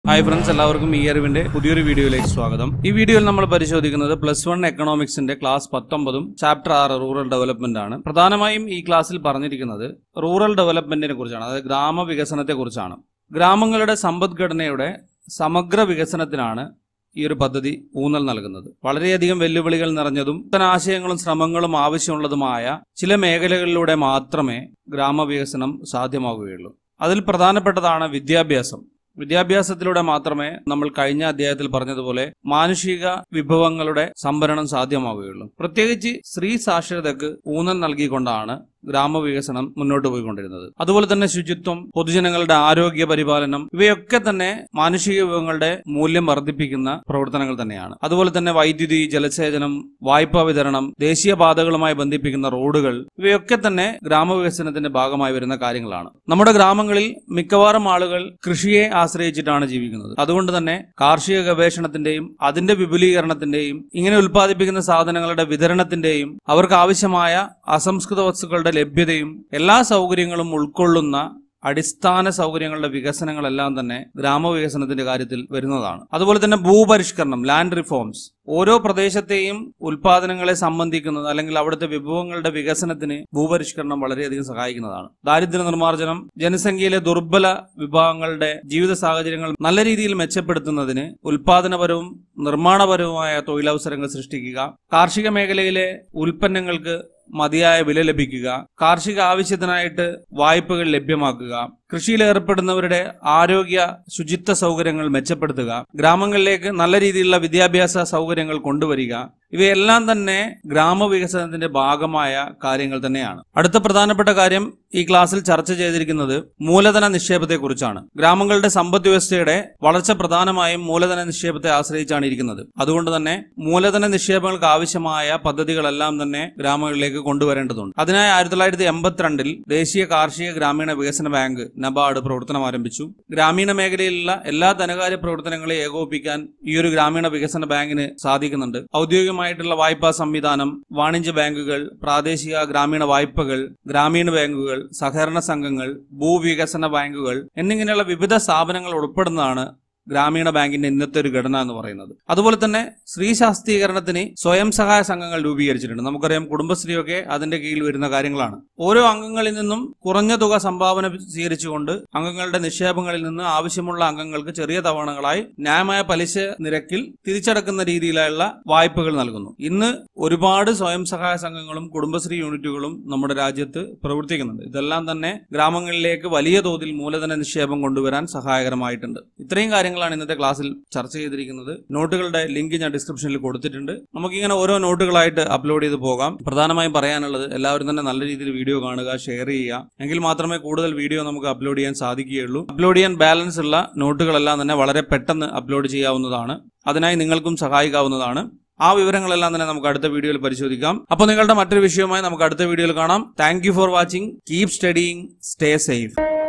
hi friends എല്ലാവർക്കും ഈ അറിവിന്റെ പുതിയൊരു വീഡിയോയിലേക്ക് സ്വാഗതം ഈ വീഡിയോയിൽ നമ്മൾ പരിശോധിക്കുന്നത് പ്ലസ് വൺ എക്കണോമിക്സിന്റെ ക്ലാസ് പത്തൊമ്പതും ചാപ്റ്റർ ആറ് റൂറൽ ഡെവലപ്മെന്റ് ആണ് പ്രധാനമായും ഈ ക്ലാസ്സിൽ പറഞ്ഞിരിക്കുന്നത് റൂറൽ ഡെവലപ്മെന്റിനെ കുറിച്ചാണ് അതായത് ഗ്രാമവികസനത്തെ കുറിച്ചാണ് ഗ്രാമങ്ങളുടെ സമ്പദ്ഘടനയുടെ സമഗ്ര വികസനത്തിനാണ് ഈ ഒരു പദ്ധതി ഊന്നൽ നൽകുന്നത് വളരെയധികം വെല്ലുവിളികൾ നിറഞ്ഞതും നൂതന ആശയങ്ങളും ശ്രമങ്ങളും ആവശ്യമുള്ളതുമായ ചില മേഖലകളിലൂടെ മാത്രമേ ഗ്രാമവികസനം സാധ്യമാകുകയുള്ളൂ അതിൽ പ്രധാനപ്പെട്ടതാണ് വിദ്യാഭ്യാസം വിദ്യാഭ്യാസത്തിലൂടെ മാത്രമേ നമ്മൾ കഴിഞ്ഞ അധ്യായത്തിൽ പറഞ്ഞതുപോലെ മാനുഷിക വിഭവങ്ങളുടെ സംഭരണം സാധ്യമാവുകയുള്ളൂ പ്രത്യേകിച്ച് സ്ത്രീ സാക്ഷരതയ്ക്ക് ഊന്നൽ നൽകിക്കൊണ്ടാണ് ഗ്രാമവികസനം മുന്നോട്ട് പോയിക്കൊണ്ടിരുന്നത് അതുപോലെ തന്നെ ശുചിത്വം പൊതുജനങ്ങളുടെ ആരോഗ്യ പരിപാലനം ഇവയൊക്കെ തന്നെ മാനുഷിക വിഭവങ്ങളുടെ മൂല്യം വർദ്ധിപ്പിക്കുന്ന പ്രവർത്തനങ്ങൾ തന്നെയാണ് അതുപോലെ തന്നെ വൈദ്യുതി ജലസേചനം വായ്പാ വിതരണം ദേശീയപാതകളുമായി ബന്ധിപ്പിക്കുന്ന റോഡുകൾ ഇവയൊക്കെ തന്നെ ഗ്രാമവികസനത്തിന്റെ ഭാഗമായി വരുന്ന കാര്യങ്ങളാണ് നമ്മുടെ ഗ്രാമങ്ങളിൽ മിക്കവാറും ആളുകൾ കൃഷിയെ ആശ്രയിച്ചിട്ടാണ് ജീവിക്കുന്നത് അതുകൊണ്ട് തന്നെ കാർഷിക ഗവേഷണത്തിന്റെയും അതിന്റെ വിപുലീകരണത്തിന്റെയും ഇങ്ങനെ ഉൽപ്പാദിപ്പിക്കുന്ന സാധനങ്ങളുടെ വിതരണത്തിന്റെയും അവർക്ക് ആവശ്യമായ അസംസ്കൃത വസ്തുക്കളുടെ ലഭ്യതയും എല്ലാ സൗകര്യങ്ങളും ഉൾക്കൊള്ളുന്ന അടിസ്ഥാന സൗകര്യങ്ങളുടെ വികസനങ്ങളെല്ലാം തന്നെ ഗ്രാമവികസനത്തിന്റെ കാര്യത്തിൽ വരുന്നതാണ് അതുപോലെ തന്നെ ഭൂപരിഷ്കരണം ലാൻഡ് റിഫോംസ് ഓരോ പ്രദേശത്തെയും ഉൽപാദനങ്ങളെ സംബന്ധിക്കുന്നത് അല്ലെങ്കിൽ അവിടുത്തെ വിഭവങ്ങളുടെ വികസനത്തിന് ഭൂപരിഷ്കരണം വളരെയധികം സഹായിക്കുന്നതാണ് ദാരിദ്ര്യ നിർമ്മാർജ്ജനം ജനസംഖ്യയിലെ ദുർബല വിഭാഗങ്ങളുടെ ജീവിത സാഹചര്യങ്ങൾ നല്ല രീതിയിൽ മെച്ചപ്പെടുത്തുന്നതിന് ഉൽപാദനപരവും നിർമ്മാണപരവുമായ തൊഴിലവസരങ്ങൾ സൃഷ്ടിക്കുക കാർഷിക മേഖലയിലെ ഉൽപ്പന്നങ്ങൾക്ക് മതിയായ വില ലഭിക്കുക കാർഷിക ആവശ്യത്തിനായിട്ട് വായ്പകൾ ലഭ്യമാക്കുക കൃഷിയിൽ ഏർപ്പെടുന്നവരുടെ ആരോഗ്യ ശുചിത്വ സൗകര്യങ്ങൾ മെച്ചപ്പെടുത്തുക ഗ്രാമങ്ങളിലേക്ക് നല്ല രീതിയിലുള്ള വിദ്യാഭ്യാസ സൗകര്യങ്ങൾ കൊണ്ടുവരിക ഇവയെല്ലാം തന്നെ ഗ്രാമവികസനത്തിന്റെ ഭാഗമായ കാര്യങ്ങൾ തന്നെയാണ് അടുത്ത പ്രധാനപ്പെട്ട കാര്യം ഈ ക്ലാസ്സിൽ ചർച്ച ചെയ്തിരിക്കുന്നത് മൂലധന നിക്ഷേപത്തെക്കുറിച്ചാണ് ഗ്രാമങ്ങളുടെ സമ്പദ് വ്യവസ്ഥയുടെ വളർച്ച പ്രധാനമായും മൂലധന നിക്ഷേപത്തെ ആശ്രയിച്ചാണ് ഇരിക്കുന്നത് അതുകൊണ്ട് തന്നെ മൂലധന നിക്ഷേപങ്ങൾക്ക് ആവശ്യമായ പദ്ധതികളെല്ലാം തന്നെ ഗ്രാമങ്ങളിലേക്ക് കൊണ്ടുവരേണ്ടതുണ്ട് അതിനായി ആയിരത്തി തൊള്ളായിരത്തി എൺപത്തിരണ്ടിൽ ദേശീയ കാർഷിക ഗ്രാമീണ വികസന ബാങ്ക് നബാർഡ് പ്രവർത്തനം ആരംഭിച്ചു ഗ്രാമീണ മേഖലയിലുള്ള എല്ലാ ധനകാര്യ പ്രവർത്തനങ്ങളെ ഏകോപിപ്പിക്കാൻ ഈ ഒരു ഗ്രാമീണ വികസന ബാങ്കിന് സാധിക്കുന്നുണ്ട് ഔദ്യോഗികമായിട്ടുള്ള വായ്പാ സംവിധാനം വാണിജ്യ ബാങ്കുകൾ പ്രാദേശിക ഗ്രാമീണ വായ്പകൾ ഗ്രാമീണ ബാങ്കുകൾ സഹകരണ സംഘങ്ങൾ ഭൂവികസന ബാങ്കുകൾ എന്നിങ്ങനെയുള്ള വിവിധ സ്ഥാപനങ്ങൾ ഉൾപ്പെടുന്നതാണ് ഗ്രാമീണ ബാങ്കിന്റെ ഇന്നത്തെ ഒരു ഘടന എന്ന് പറയുന്നത് അതുപോലെ തന്നെ സ്ത്രീ ശാക്തീകരണത്തിന് സ്വയം സഹായ സംഘങ്ങൾ രൂപീകരിച്ചിട്ടുണ്ട് നമുക്കറിയാം കുടുംബശ്രീയൊക്കെ അതിന്റെ കീഴിൽ വരുന്ന കാര്യങ്ങളാണ് ഓരോ അംഗങ്ങളിൽ നിന്നും കുറഞ്ഞ തുക സംഭാവന സ്വീകരിച്ചുകൊണ്ട് അംഗങ്ങളുടെ നിക്ഷേപങ്ങളിൽ നിന്ന് ആവശ്യമുള്ള അംഗങ്ങൾക്ക് ചെറിയ തവണകളായി ന്യായമായ പലിശ നിരക്കിൽ തിരിച്ചടക്കുന്ന രീതിയിലുള്ള വായ്പകൾ നൽകുന്നു ഇന്ന് ഒരുപാട് സ്വയം സഹായ സംഘങ്ങളും കുടുംബശ്രീ യൂണിറ്റുകളും നമ്മുടെ രാജ്യത്ത് പ്രവർത്തിക്കുന്നുണ്ട് ഇതെല്ലാം തന്നെ ഗ്രാമങ്ങളിലേക്ക് വലിയ തോതിൽ മൂലധന നിക്ഷേപം കൊണ്ടുവരാൻ സഹായകരമായിട്ടുണ്ട് ഇത്രയും കാര്യങ്ങളാണ് ഇന്നത്തെ ക്ലാസ്സിൽ ചർച്ച ചെയ്തിരിക്കുന്നത് നോട്ടുകളുടെ ലിങ്ക് ഞാൻ ഡിസ്ക്രിപ്ഷനിൽ കൊടുത്തിട്ടുണ്ട് നമുക്കിങ്ങനെ ഓരോ നോട്ടുകളായിട്ട് അപ്ലോഡ് ചെയ്ത് പോകാം പ്രധാനമായും പറയാനുള്ളത് എല്ലാവരും തന്നെ നല്ല രീതിയിൽ വീഡിയോ കാണുക ഷെയർ ചെയ്യുക എങ്കിൽ മാത്രമേ കൂടുതൽ വീഡിയോ നമുക്ക് അപ്ലോഡ് ചെയ്യാൻ സാധിക്കുകയുള്ളൂ അപ്ലോഡ് ചെയ്യാൻ ബാലൻസ് ഉള്ള നോട്ടുകളെല്ലാം തന്നെ വളരെ പെട്ടെന്ന് അപ്ലോഡ് ചെയ്യാവുന്നതാണ് അതിനായി നിങ്ങൾക്കും സഹായിക്കാവുന്നതാണ് ആ വിവരങ്ങളെല്ലാം തന്നെ നമുക്ക് അടുത്ത വീഡിയോയിൽ പരിശോധിക്കാം അപ്പോൾ നിങ്ങളുടെ മറ്റൊരു വിഷയവുമായി നമുക്ക് അടുത്ത വീഡിയോയിൽ കാണാം thank for watching keep studying stay safe